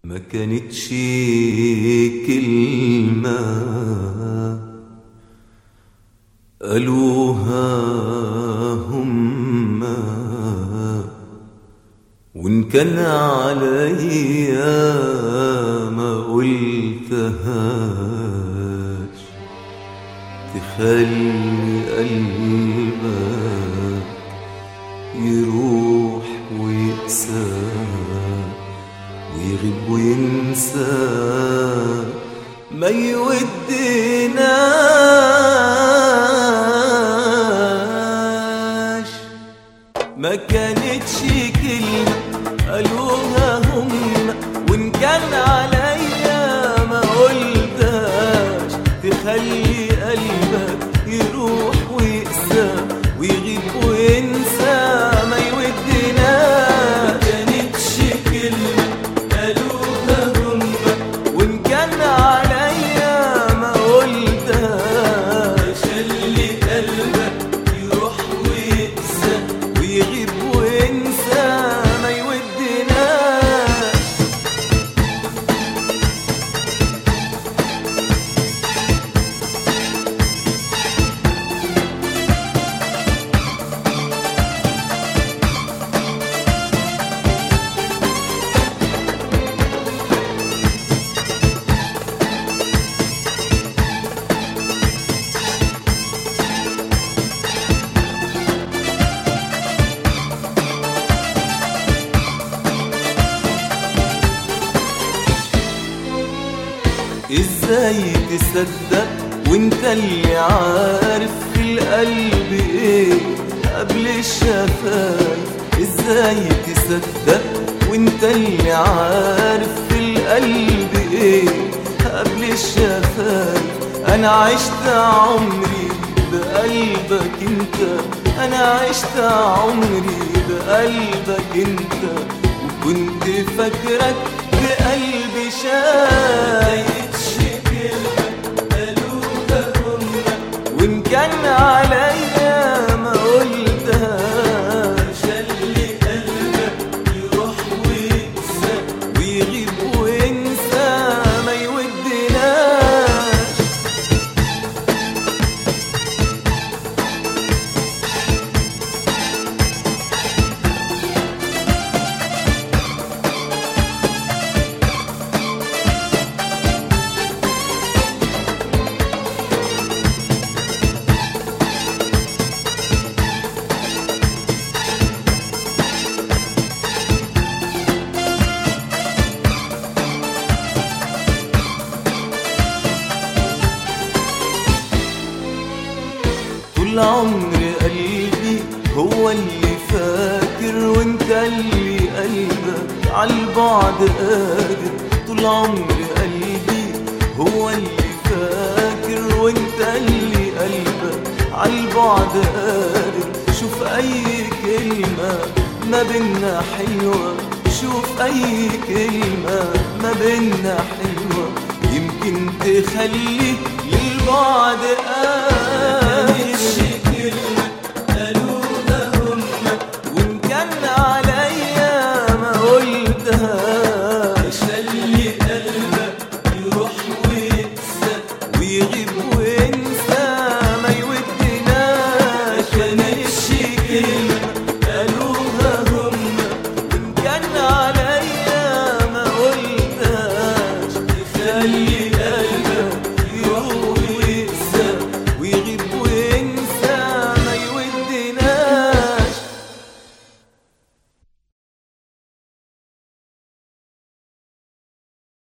ما كانتش كلمة قالوها هما وإن كان عليا ما قلتهاش تخلي قلبك يروح ويقسى ويغيب وينسى ما يودناش ما كانتش كلمة قالوها هم وإن كان عليا ما قلتهاش تخلي قلبك يروح ويقسى ويغيب وينسى ما يودناش ما كانتش كلمة قالوها هم وإن كان عليا ما قلتهاش خلي قلبك يروح ويقسى ويغيب وينسى ما يودناش ازاي تصدق وانت اللي عارف في القلب ايه قبل الشفايف ازاي تصدق وانت اللي عارف في القلب ايه قبل الشفايف انا عشت عمري بقلبك انت انا عشت عمري بقلبك انت وكنت فاكرك بقلبي شايف وإن كان عليا ما قلتهاش خلي قلبك يروح وينسى ويغيب وينسى ما يودناش طول عمر قلبي هو اللي فاكر وانت اللي قلبك عالبعد قادر طول عمر قلبي هو اللي فاكر وانت اللي قلبك عالبعد قادر شوف اي كلمة ما بينا حلوة شوف اي كلمة ما بينا حلوة يمكن تخلي للبعد قادر